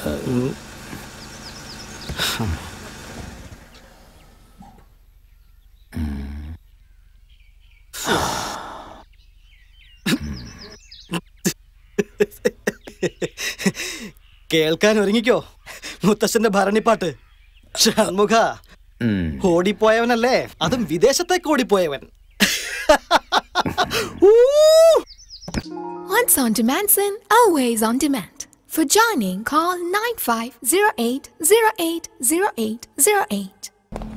കേൾക്കാൻ ഒരുങ്ങിക്കോ മുത്തശ്ശന്റെ ഭരണിപ്പാട്ട് ഷൺമുഖ ഓടിപ്പോയവനല്ലേ അതും വിദേശത്തേക്ക് ഓടിപ്പോയവൻ Once on demand, sin, always on demand. For joining, call 9508080808.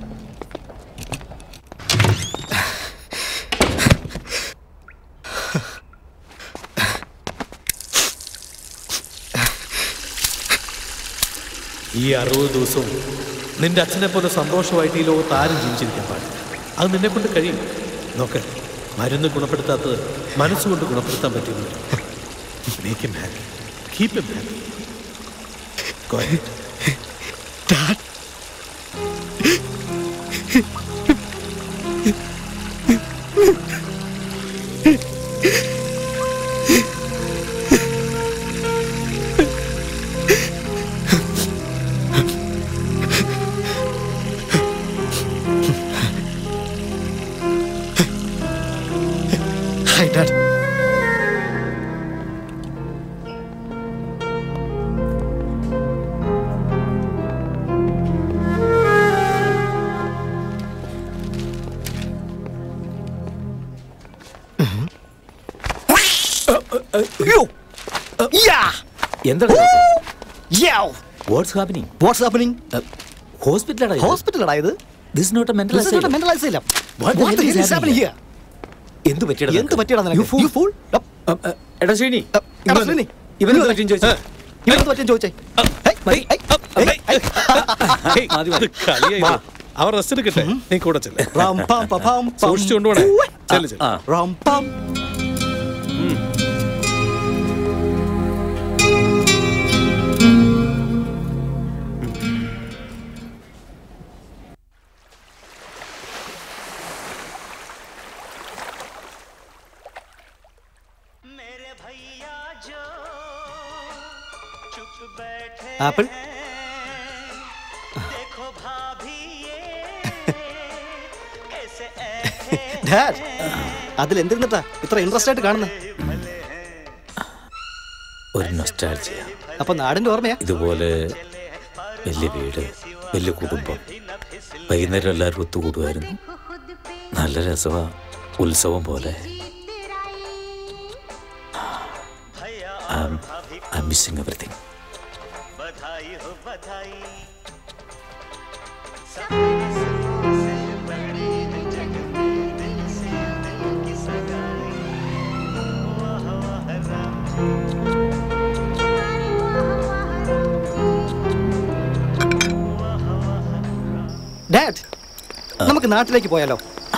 ഈ അറുപത് ദിവസവും നിന്റെ അച്ഛനെ പോലെ സന്തോഷമായിട്ട് ഈ ലോകത്ത് ആരും ജീവിച്ചിരിക്കാൻ പാടില്ല അത് നിന്നെ കൊണ്ട് കഴിയും നോക്ക് മരുന്ന് ഗുണപ്പെടുത്താത്തത് മനസ്സുകൊണ്ട് ഗുണപ്പെടുത്താൻ പറ്റുന്നു make him happy. Keep him happy. Go ahead. Hi, Dad. എന്താണ് വാട്ട്സ് ഹാപ്പനിങ് വാട്ട്സ് ഹാപ്പനിങ് ഹോസ്പിറ്റലാണ് ഹോസ്പിറ്റലടാ ഇത് this not mental This is not a mental asylum. What the What the hell is hell is happening happening here? എന്ത് പറ്റിയടാ എന്ത് പറ്റിയടാ നിനക്ക്? You fool. You fool? Up. എടാ ശ്രീനി എടാ, ശ്രീനി. ഇവനെന്ത് പറ്റിയും ചോദിച്ചാ ഇവനെന്ത് പറ്റിയെന്ന് ചോദിച്ചേ hey, hey, hey, hey, hey. Hey, ഇത് കളിയായി അവർ റെസ്റ്റ് എടുക്കട്ടെ നീ കൂടെ ചെല്ലേ റാം പാം പ പാം പം. സൂക്ഷിച്ചു കൊണ്ടുപോണേ ചെല്ലു ചെല്ലു റാം പാം. ആപ്പിൾ ഡാഡ് അതിൽ എന്തിരുന്നിട്ടാ ഇത്ര ഇൻട്രസ്റ്റ് ആയിട്ട് കാണുന്നത് ഒരു നൊസ്റ്റാൾജിയ അപ്പൊ നാടിന്റെ ഓർമ്മയാ ഇതുപോലെ വലിയ വീട് വലിയ കുടുംബം വൈകുന്നേരം എല്ലാവരും ഒത്തുകൂടുമായിരുന്നു നല്ല രസമാ ഉത്സവം പോലെ ഐ മിസ്സിങ് എവറിഥിങ് ഡാഡ് നമുക്ക് നാട്ടിലേക്ക് പോയാലോ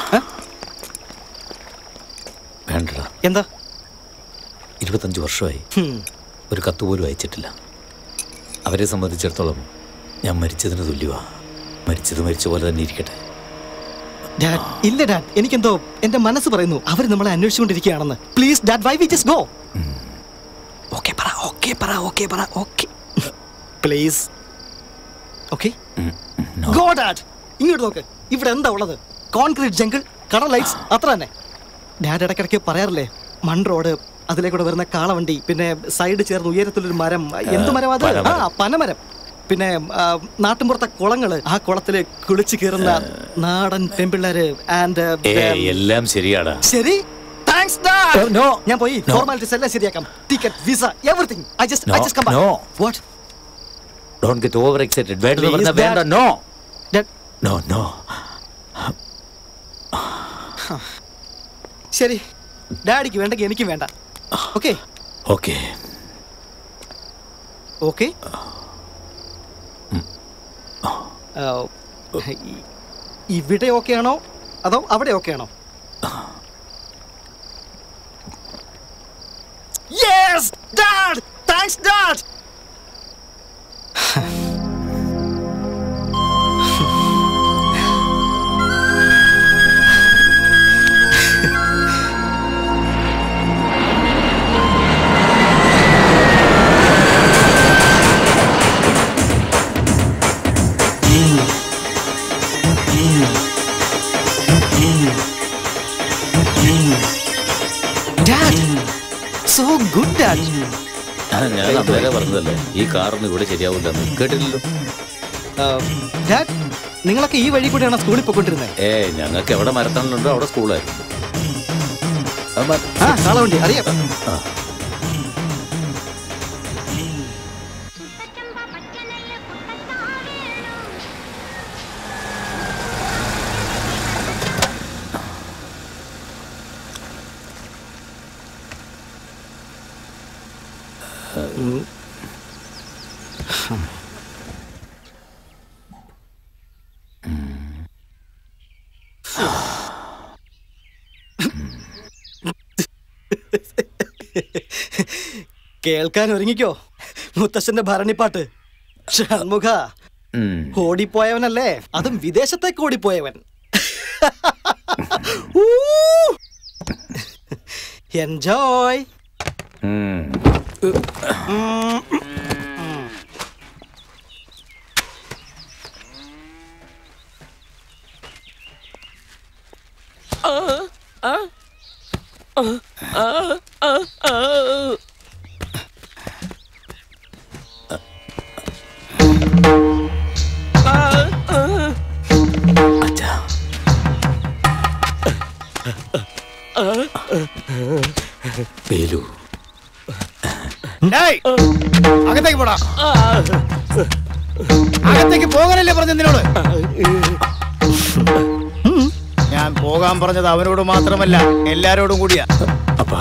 വേണ്ടടാ എന്താ ഇരുപത്തഞ്ച് വർഷമായി ഹും. ഒരു കത്ത് പോലും അയച്ചിട്ടില്ല അവരെ സംബന്ധിച്ചിടത്തോളം ഞാൻ മരിച്ചതിന് തുല്യമാ മരിച്ചത് മരിച്ച പോലെ തന്നെ ഇരിക്കട്ടെ ഡാഡ് ഇല്ല ഡാഡ് എനിക്കെന്തോ എന്റെ മനസ്സ് പറയുന്നു അവർ നമ്മളെ അന്വേഷിച്ചുകൊണ്ടിരിക്കുകയാണെന്ന് please dad why we just go okay പറ ഓക്കെ പറ ഓക്കെ പറ okay please okay go dad ഇങ്ങോട്ട് നോക്ക് ഇവിടെ എന്താ ഉള്ളത് കോൺക്രീറ്റ് ജംഗിൾ കട ലൈറ്റ്സ് അത്ര തന്നെ ഡാഡ് ഇടയ്ക്കിടയ്ക്ക് പറയാറില്ലേ മൺ റോഡ് അതിലേക്കൂടെ വരുന്ന കാളവണ്ടി പിന്നെ സൈഡ് ചേർന്ന് ഉയരത്തിലൊരു മരം എന്ത് മരം അത് പനമരം. ആ പനമരം പിന്നെ ആ, നാട്ടിൻപുറത്തെ കുളങ്ങള് ആ കുളത്തില് കുളിച്ച് കയറുന്ന നാടൻ പെൺപിള്ളേര് ആൻഡ് ഏയ് എല്ലാം ശരിയാടാ ശരി താങ്ക്സ് No. ഞാൻ പോയി No. ഫോർമാലിറ്റീസ് എല്ലാം ശരിയാക്കാം ticket visa everything I just I No. Just come back No. What don't get over excited വേണ്ടെന്ന് Please, പറഞ്ഞാൽ വേണ്ട Dad. No Dad. No no ശരി ഡാഡിക്ക് വേണ്ടെങ്കിൽ എനിക്കും വേണ്ട ഓക്കെ ഓക്കെ ഓക്കെ ഇവിടെ ഓക്കെ ആണോ അതോ അവിടെ ഓക്കെ ആണോ yes dad thanks dad dad ആ, ഞാൻ അന്നേരെ പറഞ്ഞതല്ലേ ഈ കാറൊന്നും ഇവിടെ ശരിയാവില്ലെന്ന് കേട്ടില്ലല്ലോ ഡാഡ് നിങ്ങളൊക്കെ ഈ വഴി കൂടെയാണോ സ്കൂളിൽ പോയിക്കൊണ്ടിരുന്നത് ഏ ഞങ്ങൾക്ക് എവിടെ മരത്തണലുണ്ടോ അവിടെ സ്കൂളായിരുന്നു ആ, മ- ആ കാളവണ്ടി അറിയാം ആ. കേൾക്കാൻ ഒരുങ്ങിക്കോ മുത്തശ്ശന്റെ ഭരണിപ്പാട്ട് ഷൺമുഖ ഉം. ഓടിപ്പോയവനല്ലേ അതും വിദേശത്തേക്ക് ഓടിപ്പോയവൻ എൻജോയ് ഉം. അച്ഛാ വേലു ഡേയ്, അകത്തേക്ക് പോടാ അകത്തേക്ക് പോകാനല്ലേ പറഞ്ഞ നിന്നോട് ഞാൻ പോകാൻ പറഞ്ഞത് അവനോട് മാത്രമല്ല എല്ലാരോടും കൂടിയാ അപ്പാ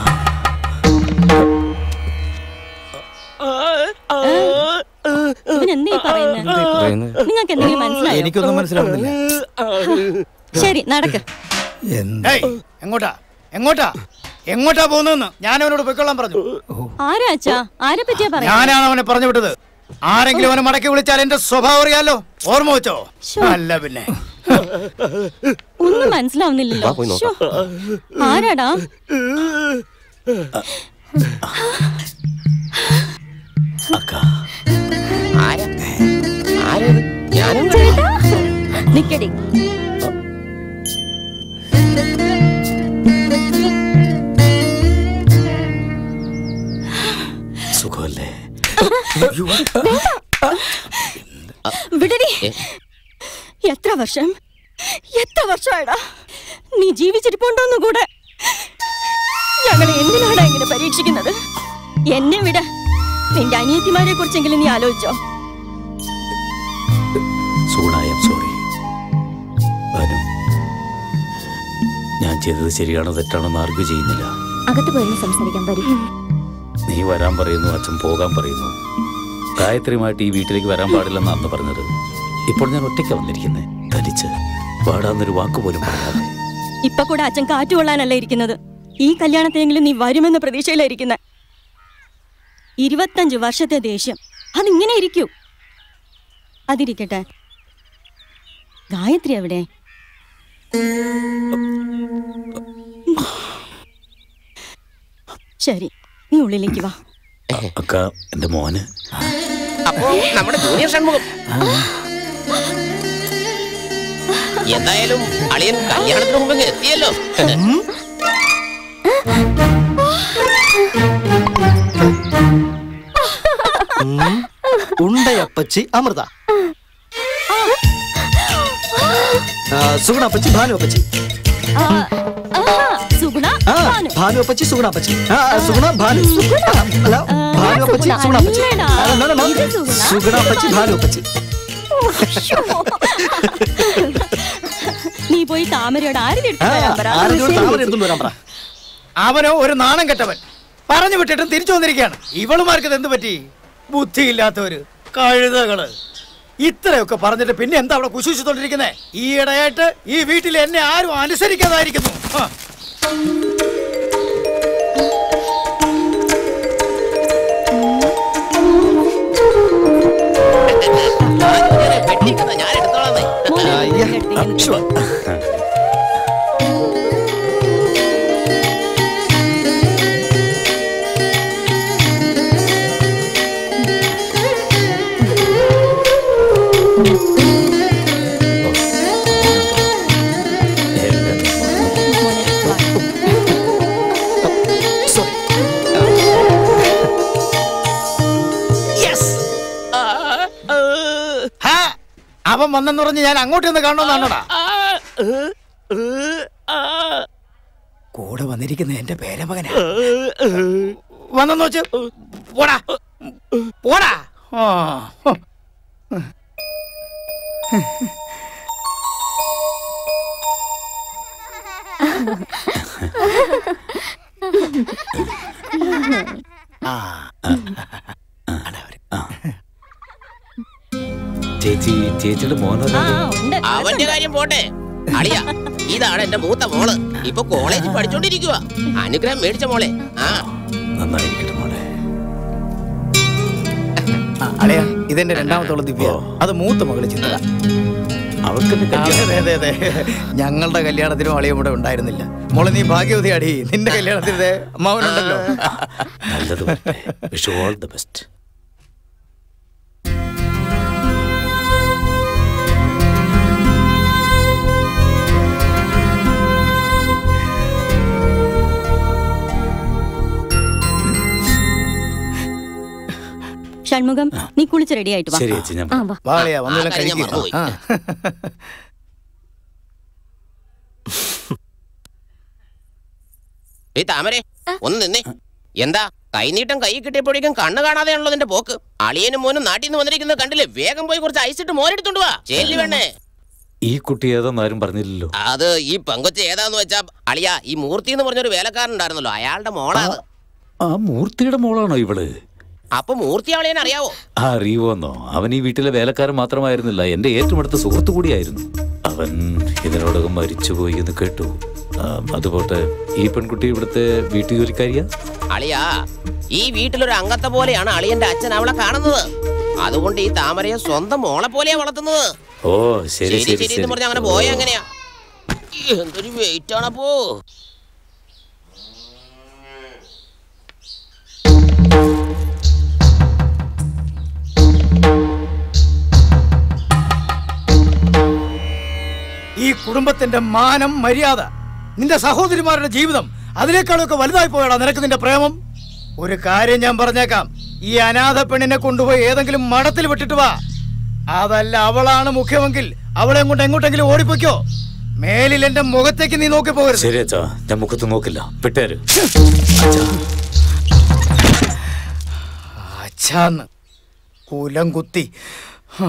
ഇവൻ എന്തീ പറയുന്നത് നിങ്ങൾക്ക് എന്തെങ്കിലും മനസ്സിലായോ എനിക്കൊന്നും മനസ്സിലാവുന്നില്ല ശരി നടക്ക് ഡേയ്, എങ്ങോട്ടാ എങ്ങോട്ടാ എങ്ങോട്ടാ പോകുന്നതെന്ന് ഞാൻ അവനോട് പൊയ്ക്കൊള്ളാൻ പറഞ്ഞു ആരാ അച്ഛാ ആരെ പറ്റിയാ പറയാ ഞാനാണ് അവനെ പറഞ്ഞു വിട്ടത് ആരെങ്കിലും അവനെ മടക്കി വിളിച്ചാൽ എന്റെ സ്വഭാവം അറിയാലോ ഓർമ്മ വെച്ചോ ശോ. അല്ല പിന്നെ ഒന്നും മനസ്സിലാവുന്നില്ലല്ലോ ശ്ശോ. ആരാടാ അക്ക ചേട്ടാ നിക്കടി സുഖമല്ലേ വിടടി എത്ര വർഷം എത്ര വർഷമായടാ നീ ജീവിച്ചിരിപ്പുണ്ടോന്നു കൂടെ ഞങ്ങളെ എന്തിനാടാ ഇങ്ങനെ പരീക്ഷിക്കുന്നത് എന്നെ വിട നിന്റെ അനിയത്തിമാരെ കുറിച്ചെങ്കിലും നീ ആലോചിച്ചോ സൂണ ഐ എം സോറി ഭാനു ഞാൻ ചെയ്തത് ശരിയാണോ തെറ്റാണോ എന്ന് ആർഗ്യൂ ചെയ്യുന്നില്ല അകത്ത് പോയി സംസാരിക്കാൻ വരും നീ വരാൻ പറയുന്നു അച്ഛൻ പോകാൻ പറയുന്നു ഗായത്രിയുമായിട്ട് ഈ വീട്ടിലേക്ക് വരാൻ പാടില്ലെന്ന് അന്ന് പറഞ്ഞത് ഇപ്പോൾ ഞാൻ ഒറ്റയ്ക്ക് വന്നിരിക്കുന്നത് തനിച്ച് പാടാന്നൊരു വാക്ക് പോലും പറയാതെ ഇപ്പൊ കൂടെ അച്ഛൻ കാറ്റുകൊള്ളാനല്ല ഇരിക്കുന്നത് ഈ കല്യാണത്തിനെങ്കിലും നീ വരുമെന്ന പ്രതീക്ഷയിലായിരിക്കുന്ന ഇരുപത്തഞ്ച് വർഷത്തെ ദേഷ്യം അതിങ്ങനെ ഇരിക്കൂ അതിരിക്കട്ടെ ഗായത്രി എവിടെ ശരി നീ ഉള്ളിലേക്ക് വാ അക്ക എൻ്റെ മോന് അപ്പോ നമ്മുടെ ജൂനിയർ ഷൺമുഖം എന്തായാലും അളിയൻ കല്യാണത്തിന് മുമ്പ് ഇങ്ങ് എത്തിയല്ലോ ഉണ്ടയപ്പച്ചി അമൃത ആ, സുഗുണ അപ്പച്ചി ഭാനു അപ്പച്ചി ആ, ആ, സുഗുണ ആ ഭാനു. ഭാനു അപ്പച്ചി സുഗുണ അപ്പച്ചി ആ ആ, സുഗുണ ഭാനു ആ, അല്ല ആ, ഭാനു അപ്പച്ചി സുഗുണ സുഗുണ അപ്പച്ചി അല്ലടാ. ആ, no, no, no. ഇത് സുഗുണ. സുഗുണ അപ്പച്ചി ഭാനു അപ്പച്ചി ശ്ശോ. നീ പോയി താമരയോട് ആരും എടുത്തു ആ, വരാൻ പറ ആരെങ്കിലും താമര എടുത്തോണ്ട് വരാൻ പറ അവനോ ഒരു നാണം കെട്ടവൻ പറഞ്ഞു വിട്ടിട്ടും തിരിച്ചു വന്നിരിക്കുകയാണ് ഇവളുമാർക്ക് ഇത് എന്ത് പറ്റി ബുദ്ധിയില്ലാത്തവര് കഴുതകള് ഇത്രയൊക്കെ പറഞ്ഞിട്ട് പിന്നെ എന്താ അവിടെ കുശിച്ചുകൊണ്ടിരിക്കുന്നേ ഈയിടെയായിട്ട് ഈ വീട്ടിൽ എന്നെ ആരും അനുസരിക്കാതായിരിക്കുന്നു ആ. പെട്ടിക്കുന്ന ഞാൻ എടുത്തോളാന്നേ മോനെ ആ, yeah. എടുത്തേക്ക് ആ, sure. മോനെ, വാ. Sorry. അവൻ വന്നെന്ന് പറഞ്ഞ് ഞാൻ അങ്ങോട്ട് ഒന്ന് കാണണമെന്നാണോടാ കൂടെ വന്നിരിക്കുന്ന എന്റെ പേരമകനാ വന്നെന്ന് വെച്ച് പോടാ പോടാ ആ ഹോ. ആ ചേച്ചി ചേച്ചിയുടെ മോനോ അവന്റെ കാര്യം പോട്ടെ അളിയ ഇതാണ് എന്റെ മൂത്ത മോള് ഇപ്പൊ കോളേജിൽ പഠിച്ചോണ്ടിരിക്കുക അനുഗ്രഹം മേടിച്ച മോളെ ആ നന്നായിരിക്കട്ടെ മോളെ ആ, അളിയാ ഇതെന്റെ രണ്ടാമത്തോളം ദിവ്യ ഓ. അത് മൂത്ത മകള് ചിത്ര അവൾക്കെന്നെ കല്യാണം അതെ അതെ അതെ ഞങ്ങളുടെ കല്യാണത്തിനും അളിയും ഇവിടെ ഉണ്ടായിരുന്നില്ല മോളെ നീ ഭാഗ്യവതി അടി നിന്റെ കല്യാണത്തിന് ദേ അമ്മാവനുണ്ടല്ലോ നല്ലത് വരട്ടെ wish all the best Shanmugham നീ കുളിച്ച് റെഡി ആയിട്ട് വാ ശരി ചേച്ചി ഞാൻ ആ വാ വാളിയാ വന്നെല്ലാം ആ, കാര്യം ഞാൻ കഴിക്കും മറന്നുപോയി. ആ ഏയ് താമരെ ഒന്ന് നിന്നേ എന്താ കൈനീട്ടം കൈ കിട്ടിയപ്പോഴേക്കും കണ്ണ് കാണാതെയാണല്ലോ നിന്റെ പോക്ക് അളിയനും മോനും നാട്ടിൽ നിന്ന് വന്നിരിക്കുന്നത് കണ്ടില്ലേ വേഗം പോയി കുറച്ച് ഐസിട്ട് മോരെടുത്തോണ്ട് വാ ചേല്ലി വേണേ ഈ കുട്ടി ഏതാന്ന് ആരും പറഞ്ഞില്ലല്ലോ അത് ഈ പെങ്കൊച്ച ഏതാന്ന് വെച്ചാ അളിയ ഈ മൂർത്തി എന്ന് പറഞ്ഞൊരു വേലക്കാരൻ ഉണ്ടായിരുന്നല്ലോ അയാളുടെ മോളാ അത് ആ മൂർത്തിയുടെ മോളാണോ ഇവള് അപ്പൊ മൂർത്തി അളിയനെ അറിയാവോ ആ അറിയുവോന്നോ അവൻ ഈ വീട്ടിലെ വേലക്കാരൻ മാത്രമായിരുന്നില്ല എന്റെ ഏറ്റവും അടുത്ത സുഹൃത്തു കൂടിയായിരുന്നു അവൻ ഇതിനോടകം മരിച്ചുപോയി എന്ന് കേട്ടു ആ, അതുപോട്ടെ ഈ പെൺകുട്ടി ഇവിടുത്തെ വീട്ടുജോലിക്കാരിയാ അളിയ ഈ വീട്ടിലൊരു അംഗത്തെ പോലെയാണ് അളിയന്റെ അച്ഛൻ അവളെ കാണുന്നത് അതുകൊണ്ട് ഈ താമരയെ സ്വന്തം മോളെ പോലെയാ വളർത്തുന്നത് ഓ ശരി ശരി ശരി ശരി എന്ന് പറഞ്ഞ അങ്ങനെ പോയ എങ്ങനെയാ എന്തൊരു വെയിറ്റ് ആണപ്പോ ഈ കുടുംബത്തിന്റെ മാനം മര്യാദ നിന്റെ സഹോദരിമാരുടെ ജീവിതം അതിനേക്കാളൊക്കെ വലുതായി പോയടാ നിനക്ക് നിന്റെ പ്രേമം ഒരു കാര്യം ഞാൻ പറഞ്ഞേക്കാം ഈ അനാഥ പെണ്ണിനെ കൊണ്ടുപോയി ഏതെങ്കിലും മഠത്തിൽ വിട്ടിട്ട് വാ അതല്ല അവളാണ് മുഖ്യമെങ്കിൽ അവളെ കൊണ്ട് എങ്ങോട്ടെങ്കിലും ഓടിപ്പോയ്ക്കോ മേലിൽ എന്റെ മുഖത്തേക്ക് നീ നോക്കി പോകരുത് ശരി അച്ഛാ ഞാൻ മുഖത്ത് നോക്കില്ല വിട്ടേര് അച്ഛാന്ന് കുലം കുത്തി ഹാ.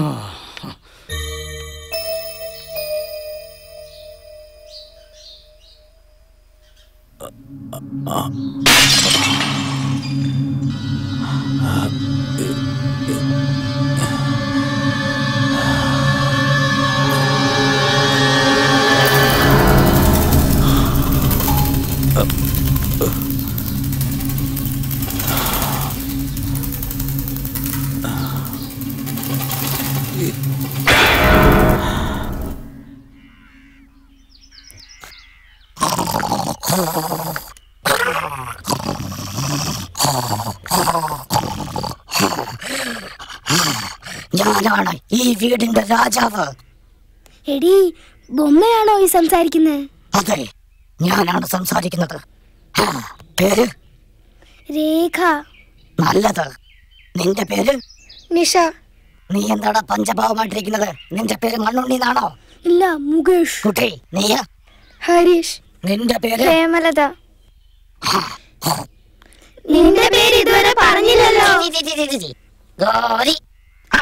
ഞാനാണ് ഈ വീടിന്റെ രാജാവ് എടി ബൊമ്മയാണോ ഈ സംസാരിക്കുന്നത് അതെ ഞാനാണ് സംസാരിക്കുന്നത് ഹാ, പേര് രേഖ നല്ലത് നിന്റെ പേര് നിഷ നീ എന്താടാ പഞ്ചഭാവമായിട്ടിരിക്കുന്നത് നിന്റെ പേര് മണ്ണുണ്ണി എന്നാണോ ഇല്ല മുകേഷ് കുട്ടി നീ ഹരീഷ് നിന്റെ പേര് പ്രേമലത നിന്റെ പേര് ഇതുവരെ പറഞ്ഞില്ലല്ലോ ഗോരി ആ.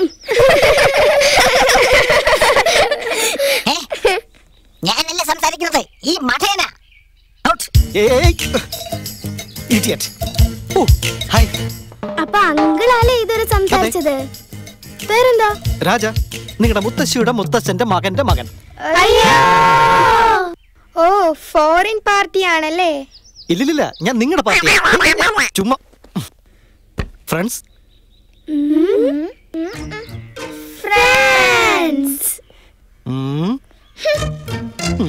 ഏ? ഞാനല്ല സംസാരിക്കുന്നത് ഈ മഠേന ഔട്ട്. ഇഡിയറ്റ് ഓ ഹായ് അപ്പൊ അങ്കിളാലേ ഇതുവരെ സംസാരിച്ചത് പേരെന്താ രാജ നിങ്ങളുടെ മുത്തശ്ശിയുടെ മുത്തച്ഛന്റെ മകന്റെ മകൻ ഓ ഫോറിൻ പാർട്ടി ആണല്ലേ ഇല്ലില്ല ഞാൻ നിങ്ങളുടെ പാർട്ടി ചുമ്മാ ഫ്രണ്ട്സ് ഫ്രാൻസ് ഉം. ഉം.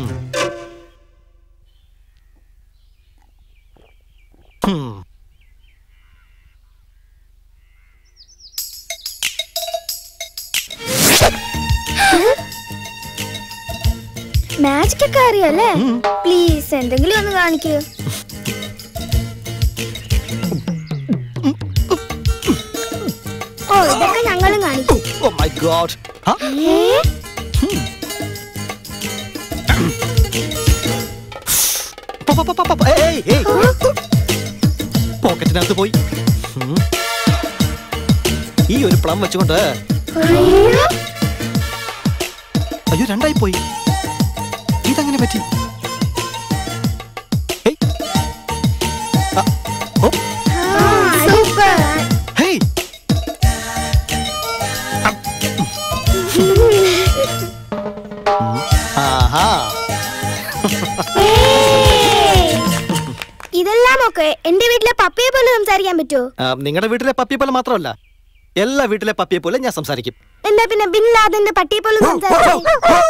ഉം. മാജിക് ഒക്കെ അറിയല്ലേ പ്ലീസ് എന്തെങ്കിലും ഒന്ന് കാണിക്കൂ ഓ ഓ ഇതൊക്കെ ഞങ്ങളും കാണിക്കും ഓ മൈ ഗോഡ് ഏ? പോക്കറ്റിനകത്ത് പോയി ഉം. ഈ ഒരു പ്ലം വെച്ചുകൊണ്ട് അയ്യോ. അയ്യോ രണ്ടായി പോയി ഇതങ്ങനെ പറ്റി ഏയ്. ആ, ഓ, സൂപ്പർ ഹേയ്. ആഹാ ഇതെല്ലാം ഒക്കെ എന്റെ വീട്ടിലെ പപ്പയെ പോലെ സംസാരിക്കാൻ പറ്റുമോ നിങ്ങളുടെ വീട്ടിലെ പപ്പിയെ പോലെ മാത്രമല്ല എല്ലാ വീട്ടിലെ പപ്പിയെ പോലെ ഞാൻ സംസാരിക്കും എന്താ പിന്നെ ബിൻ ലാദന്റെ പട്ടിയെ പോലെ സംസാരിക്കും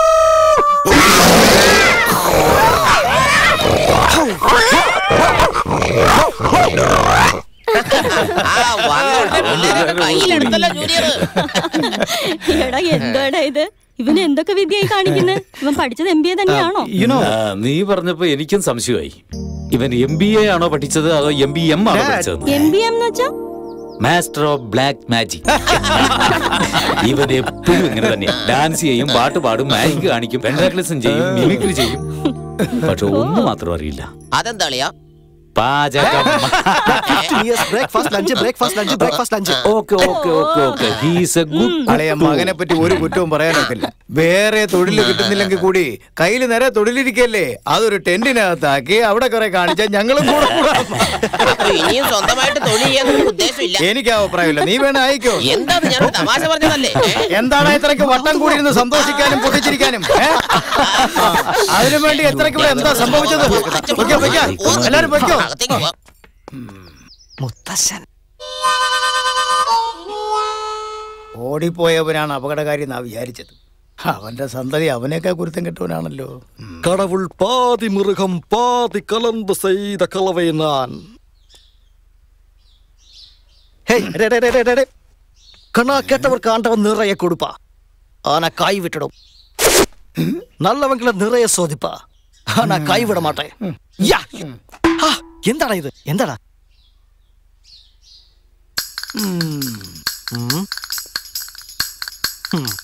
ആ വന്നോട്ടെ പിള്ളേരൊക്കെ കയ്യിലെടുത്തല്ലോ ജൂനിയർ എടാ എന്താടാ ഇത് ഇവന് എന്തൊക്കെ വിദ്യയായി കാണിക്കുന്നത് ഇവൻ പഠിച്ചത് എം ബി എ തന്നെയാണോ യുനോ ആ, നീ പറഞ്ഞപ്പോ എനിക്കും സംശയമായി ഇവൻ എം ബി എ ആണോ പഠിച്ചത് അതോ എം ബി എം ആണോ Dad. പഠിച്ചത് എം ബി എം എന്ന് വെച്ചാ മാസ്റ്റർ ഓഫ് ബ്ലാക്ക് മാജിക് ഇവൻ എപ്പോഴും ഇങ്ങനെ തന്നെ ഡാൻസ് ചെയ്യും പാട്ട് പാടും മാജിക് കാണിക്കും പെൻഡാക്ലിസം ചെയ്യും മിമിക്രി ചെയ്യും പക്ഷെ ഒന്നും മാത്രം അറിയില്ല അതെന്താ അളിയാ പാചകം breakfast lunch breakfast lunch breakfast lunch okay okay okay okay he's a good അളയ മകനെ പറ്റി ഒരു കുറ്റവും പറയാനൊക്കില്ല വേറെ തൊഴിൽ കിട്ടുന്നില്ലെങ്കിൽ കൂടി കയ്യിൽ നേരെ തൊഴിലിരിക്കല്ലേ അതൊരു ടെന്റിനകത്താക്കി അവിടെ കുറെ കാണിച്ചാൽ ഞങ്ങളും കൂടെ കൂടാം. അപ്പൊ ഇനിയും സ്വന്തമായിട്ട് തൊഴിൽ ചെയ്യാൻ ഒരു ഉദ്ദേശമില്ല എനിക്ക് ആ അഭിപ്രായമില്ല നീ വേണേ അയക്കോ എന്താ ഞാൻ തമാശ പറഞ്ഞതല്ലേ ഏ? എന്താണ് ഇത്രയ്ക്ക് വട്ടം കൂടി ഇരുന്ന് സന്തോഷിക്കാനും പൊട്ടിച്ചിരിക്കാനും ഏ? ആ, അതിനു വേണ്ടി എത്രയ്ക്ക് ഇവിടെ എന്താ സംഭവിച്ചത് പൊയ്ക്കോ, പൊയ്ക്കോ. എല്ലാരും പൊയ്ക്കോ അകത്തേക്ക് പോ. മുത്തശ്ശൻ ഓടിപ്പോയവനാണ് അപകടകാരി എന്നാ വിചാരിച്ചത് അവന്റെ സന്തതി അവനേക്കാൾ കുരുത്തം കെട്ടവനാണല്ലോ கடவுள் பாதி மிருகம் பாதி கலந்து செய்த கலவை நான் ஹேய் டே டே டே டே, டே டே கண்ணா கெட்டவருக்கு ஆண்டவன் நிறைய கொடுப்பா ஆனா காய் விட்டுடும் நல்லவங்களை நிறைய சோதிப்பா ஆனா காய் விட மாட்டேன் யா ஆ, എന്താടാ ഇത് എന്താടാ ഉം. ഉം. ഉം.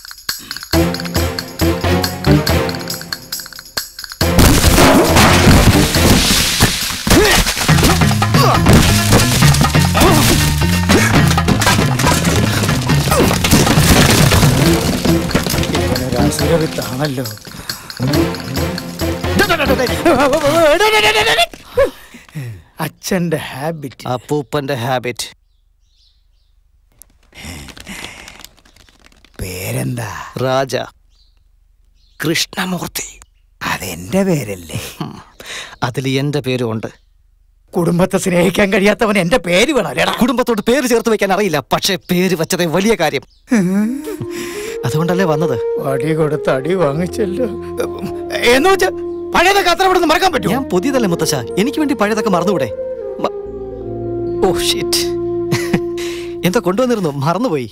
ഇവനൊരു അസുരവിത്താണല്ലോ അച്ഛന്റെ ഹാബിറ്റ് അപ്പൂപ്പന്റെ ഹാബിറ്റ് പേരെന്താ രാജ കൃഷ്ണമൂർത്തി അതെന്റെ പേരല്ലേ അതിൽ എന്റെ പേരും ഉണ്ട് കുടുംബത്തെ സ്നേഹിക്കാൻ കഴിയാത്തവൻ എന്റെ പേര് വേണമല്ലേടാ കുടുംബത്തോട് പേര് ചേർത്ത് വെക്കാൻ അറിയില്ല പക്ഷെ പേര് വെച്ചതേ വലിയ കാര്യം അതുകൊണ്ടല്ലേ വന്നത് അടി കൊടുത്ത് അടി വാങ്ങിച്ചല്ലോ എന്ന് വെച്ച് പഴയതൊക്കെ അത്ര ഇവിടെ മറക്കാൻ പറ്റുമോ ഞാൻ പുതിയതല്ലേ മുത്തശ്ശ എനിക്ക് വേണ്ടി പഴയതൊക്കെ മറന്നുകൂടെ മ- ഓ ഷിറ്റ് എന്തോ കൊണ്ടുവന്നിരുന്നു മറന്നുപോയി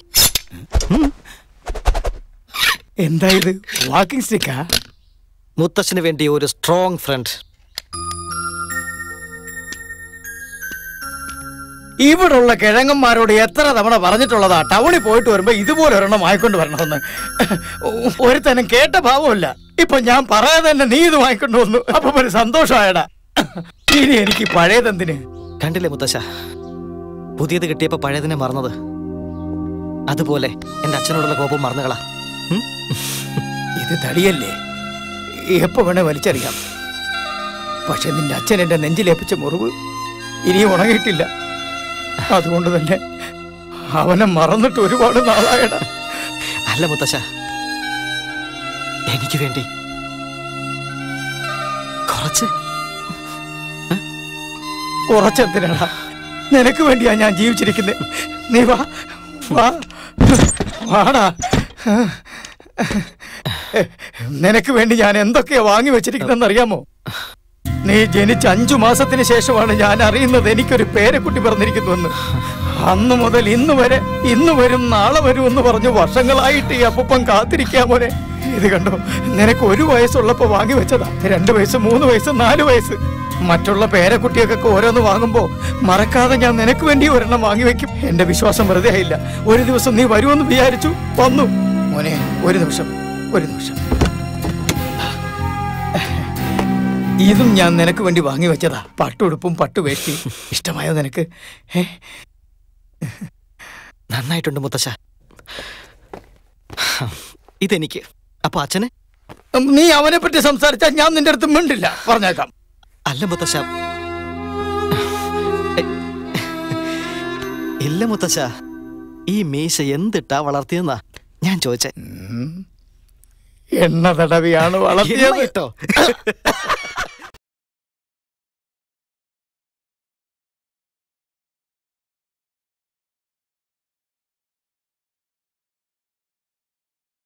എന്താ ഇത് വാക്കിംഗ് സ്റ്റിക്കാ മുത്തശ്ശന് വേണ്ടി ഒരു സ്ട്രോങ് ഫ്രണ്ട് ഇവിടുള്ള കിഴങ്ങന്മാരോട് എത്ര തവണ പറഞ്ഞിട്ടുള്ളതാ ടൗണിൽ പോയിട്ട് വരുമ്പോ ഇതുപോലെ ഒരെണ്ണം വാങ്ങിക്കൊണ്ട് വരണമെന്ന് ഒരുത്തനും കേട്ട ഭാവമില്ല ഇപ്പൊ ഞാൻ പറയാതെ തന്നെ നീ ഇത് വാങ്ങിക്കൊണ്ട് വന്നു അപ്പൊ ഒരു സന്തോഷമായടാ ഇനി എനിക്ക് പഴയതെന്തിന് കണ്ടില്ലേ മുത്തശ്ശ പുതിയത് കിട്ടിയപ്പോ പഴയതിനെ മറന്നത് അതുപോലെ എന്റെ അച്ഛനോടുള്ള കോപം മറന്നുകളാ ഉം? ഇത് തടിയല്ലേ എപ്പോ വേണേ വലിച്ചറിയാം പക്ഷെ നിന്റെ അച്ഛൻ എന്റെ നെഞ്ചിലേപ്പിച്ച മുറിവ് ഇനിയും ഉണങ്ങിയിട്ടില്ല അതുകൊണ്ട് തന്നെ അവനെ മറന്നിട്ട് ഒരുപാട് നാളായടാ അല്ല മുത്തശ്ശ എനിക്ക് വേണ്ടി കുറച്ച് കുറച്ചെന്തിനാടാ നിനക്ക് വേണ്ടിയാ ഞാൻ ജീവിച്ചിരിക്കുന്നത് നീ വാ വാ വാടാ നിനക്ക് വേണ്ടി ഞാൻ എന്തൊക്കെയാ വാങ്ങി വെച്ചിരിക്കുന്നെന്ന് അറിയാമോ നീ ജനിച്ച അഞ്ചു മാസത്തിന് ശേഷമാണ് ഞാൻ അറിയുന്നത് എനിക്കൊരു പേരക്കുട്ടി പറഞ്ഞിരിക്കുന്നുവെന്ന് അന്ന് മുതൽ ഇന്ന് വരെ ഇന്ന് വരും നാളെ വരും എന്ന് പറഞ്ഞു വർഷങ്ങളായിട്ട് ഈ അപ്പൂപ്പൻ കാത്തിരിക്കാ മോനെ ഇത് കണ്ടോ നിനക്ക് ഒരു വയസ്സുള്ളപ്പോ വാങ്ങി വെച്ചതാ രണ്ട് വയസ്സ് മൂന്ന് വയസ്സ് നാല് വയസ്സ് മറ്റുള്ള പേരക്കുട്ടിയൊക്കെ ഓരോന്ന് വാങ്ങുമ്പോ മറക്കാതെ ഞാൻ നിനക്ക് വേണ്ടി ഒരെണ്ണം വാങ്ങി വെക്കും എന്റെ വിശ്വാസം വെറുതെ ആയില്ല ഒരു ദിവസം നീ വരുമെന്ന് വിചാരിച്ചു വന്നു മോനെ ഒരു നിമിഷം ഒരു നിമിഷം ഇതും ഞാൻ നിനക്ക് വേണ്ടി വാങ്ങി വെച്ചതാ പട്ടുടുപ്പും പട്ടുവേഷ്ടി ഇഷ്ടമായോ നിനക്ക് ഏ നന്നായിട്ടുണ്ട് മുത്തശ്ശ ഇതെനിക്ക് അപ്പൊ അച്ഛന് നീ അവനെ പറ്റി സംസാരിച്ചാൽ ഞാൻ നിന്റെ അടുത്ത് മിണ്ടില്ല പറഞ്ഞേക്കാം അല്ല മുത്തശ്ശ ഇല്ല മുത്തശ്ശ ഈ മീശ എന്തിട്ടാ വളർത്തിയെന്നാ ഞാൻ ചോദിച്ചേ എണ്ണ തടവിയാണ് വളർത്തിയത് കേട്ടോ